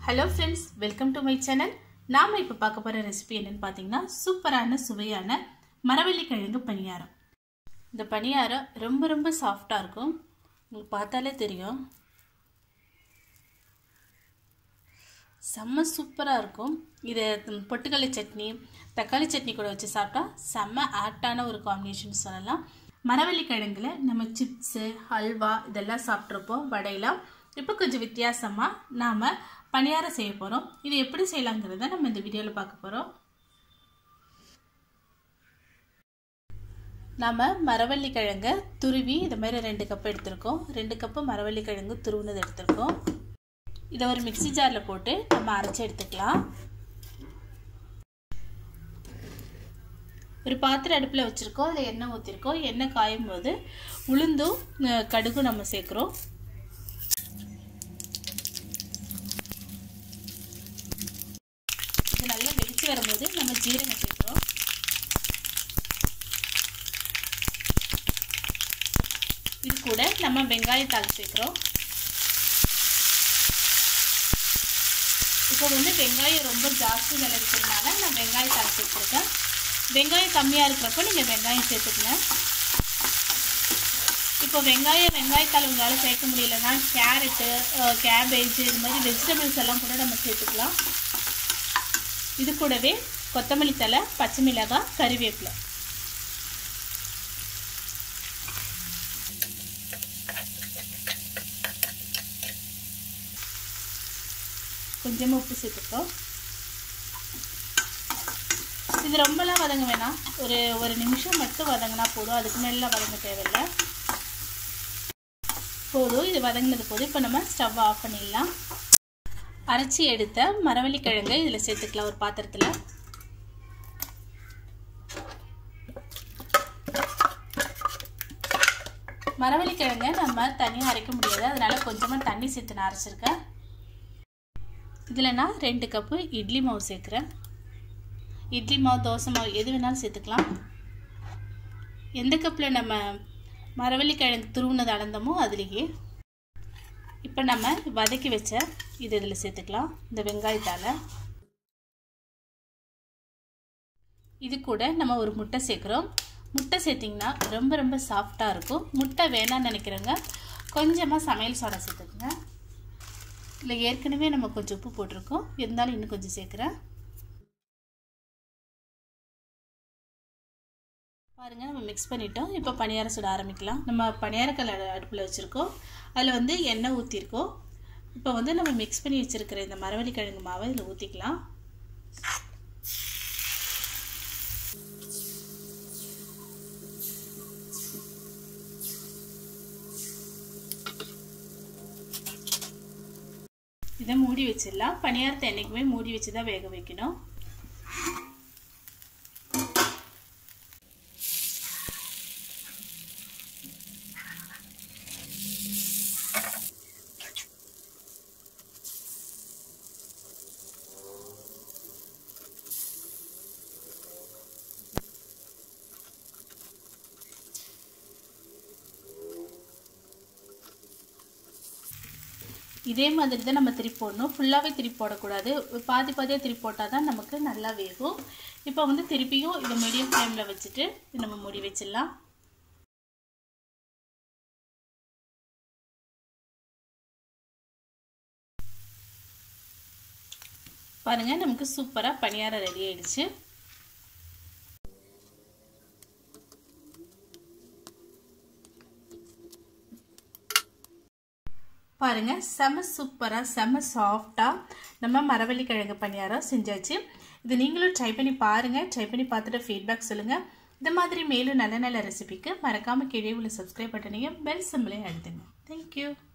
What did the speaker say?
hello friends welcome to my channel நாம் இப்போ பார்க்க போகிற ரெசிபி என்னன்னு பார்த்தீங்கன்னா சூப்பரான சுவையான மரவள்ளி கிழங்கு பணியாரம் இந்த பணியாரம் ரொம்ப ரொம்ப சாஃப்டாக இருக்கும் உங்களுக்கு பார்த்தாலே தெரியும் செம்ம சூப்பராக இருக்கும் இதை பொட்டுக்கடலை சட்னி தக்காளி சட்னி கூட வச்சு சாப்பிட்டா செம்ம ஆப்டான ஒரு காம்பினேஷன் சொல்லலாம் மரவள்ளி கிழங்குல நம்ம சிப்ஸு ஹல்வா இதெல்லாம் சாப்பிட்ருப்போம் வடையெல்லாம் இப்போ கொஞ்சம் வித்தியாசமாக நாம் பணியாரம் செய்ய போகிறோம் இது எப்படி செய்யலாங்கிறத நம்ம இந்த வீடியோவில் பார்க்க போகிறோம் நாம் மரவள்ளி கிழங்க துருவி இது மாதிரி ரெண்டு கப்பு எடுத்திருக்கோம் ரெண்டு கப்பு மரவள்ளி கிழங்கு துருவினது எடுத்திருக்கோம் இதை ஒரு மிக்சி ஜாரில் போட்டு நம்ம அரைச்சி எடுத்துக்கலாம் ஒரு பாத்திரம் அடுப்பில் வச்சுருக்கோம் அதில் எண்ணெய் ஊற்றிருக்கோம் எண்ணெய் காயும் போது உளுந்தும் கடுகும் நம்ம சேர்க்குறோம் இது நல்லா வெடிச்சு வரும்போது நம்ம ஜீரகம் சேர்க்குறோம் இது கூட நம்ம வெங்காயத்தாள் சேர்க்குறோம் இப்போ வந்து வெங்காயம் ரொம்ப ஜாஸ்தி விலை இருக்கிறதுனால நான் வெங்காயத்தாள் சேர்த்துருக்கேன் வெங்காயம் கம்மியாக இருக்கிறப்போ நீங்கள் வெங்காயம் சேர்த்துக்கங்க இப்போ வெங்காயம் வெங்காயத்தாள் உங்களால் சேர்க்க முடியலன்னா கேரட்டு கேபேஜ் இது மாதிரி வெஜிடபிள்ஸ் எல்லாம் கூட நம்ம சேர்த்துக்கலாம் இது கூடவே கொத்தமல்லி தலை பச்சை மிளகாய் கறிவேப்பிலை கொஞ்சமாக உப்பு சேர்த்துக்கோம் இது ரொம்பலாம் வதங்க வேணாம் ஒரு ஒரு நிமிஷம் மட்டும் வதங்கினா போதும் அதுக்கு மேலே வதங்க தேவையில்லை போதும் இது வதங்கினது போதும் இப்போ நம்ம ஸ்டவ் ஆஃப் பண்ணிடலாம் அரைச்சி எடுத்த மரவள்ளி கிழங்கு இதில் சேர்த்துக்கலாம் ஒரு பாத்திரத்தில் மரவள்ளி கிழங்கை நம்ம தனியாக அரைக்க முடியாது அதனால கொஞ்சமாக தண்ணி சேர்த்து நான் அரைச்சிருக்கேன் இதில் நான் ரெண்டு கப்பு இட்லி மாவு சேர்க்குறேன் இட்லி மாவு தோசை மாவு எது வேணாலும் சேர்த்துக்கலாம் எந்த கப்பில் நம்ம மரவள்ளி கிழங்கு துருவுனது அளந்தமோ அதுலேயே இப்போ நம்ம வதக்கி வச்ச இது இதில் சேர்த்துக்கலாம் இந்த வெங்காயத்தால் இது கூட நம்ம ஒரு முட்டை சேர்க்குறோம் முட்டை சேர்த்திங்கன்னா ரொம்ப ரொம்ப சாஃப்டாக இருக்கும் முட்டை வேணான்னு நினைக்கிறவங்க கொஞ்சமாக சமையல் சோடா சேர்த்துக்குங்க இல்லை ஏற்கனவே நம்ம கொஞ்சம் உப்பு போட்டிருக்கோம் இருந்தாலும் இன்னும் கொஞ்சம் சேர்க்குறேன் பாருங்கள் நம்ம மிக்ஸ் பண்ணிட்டோம் இப்போ பணியாரம் சுட ஆரம்பிக்கலாம் நம்ம பணியாரக்கல் அடுப்பில் வச்சுருக்கோம் அதில் வந்து எண்ணெய் ஊற்றிருக்கோம் இப்போ வந்து நம்ம மிக்ஸ் பண்ணி வச்சுருக்கிற இந்த மரவள்ளி கிழங்கு மாவை இதில் ஊற்றிக்கலாம் இதை மூடி வச்சிடலாம் பணியாரத்தை என்றைக்குமே மூடி வச்சு தான் வேக வைக்கணும் இதே மாதிரி தான் நம்ம திருப்பி போடணும் ஃபுல்லாகவே திருப்பி போடக்கூடாது பாதி பாதியாக திருப்பி போட்டால் தான் நமக்கு நல்லா வேகும் இப்போ வந்து திருப்பியும் இதை மீடியம் ஃப்ளேமில் வச்சுட்டு நம்ம மூடி வச்சிடலாம் பாருங்கள் நமக்கு சூப்பராக பணியாரம் ரெடி ஆயிடுச்சு பாருங்கள் செம சூப்பராக செம சாஃப்டாக நம்ம மரவள்ளி கிழங்கு பணியாரம் செஞ்சாச்சு இது நீங்களும் ட்ரை பண்ணி பாருங்கள் ட்ரை பண்ணி பார்த்துட்டு ஃபீட்பேக் சொல்லுங்கள் இந்த மாதிரி மேலும் நல்ல நல்ல ரெசிபிக்கு மறக்காமல் கீழே உள்ள சப்ஸ்கிரைப் பட்டனையும் பெல் சிம்பிளையும் அழுத்துங்க தேங்க்யூ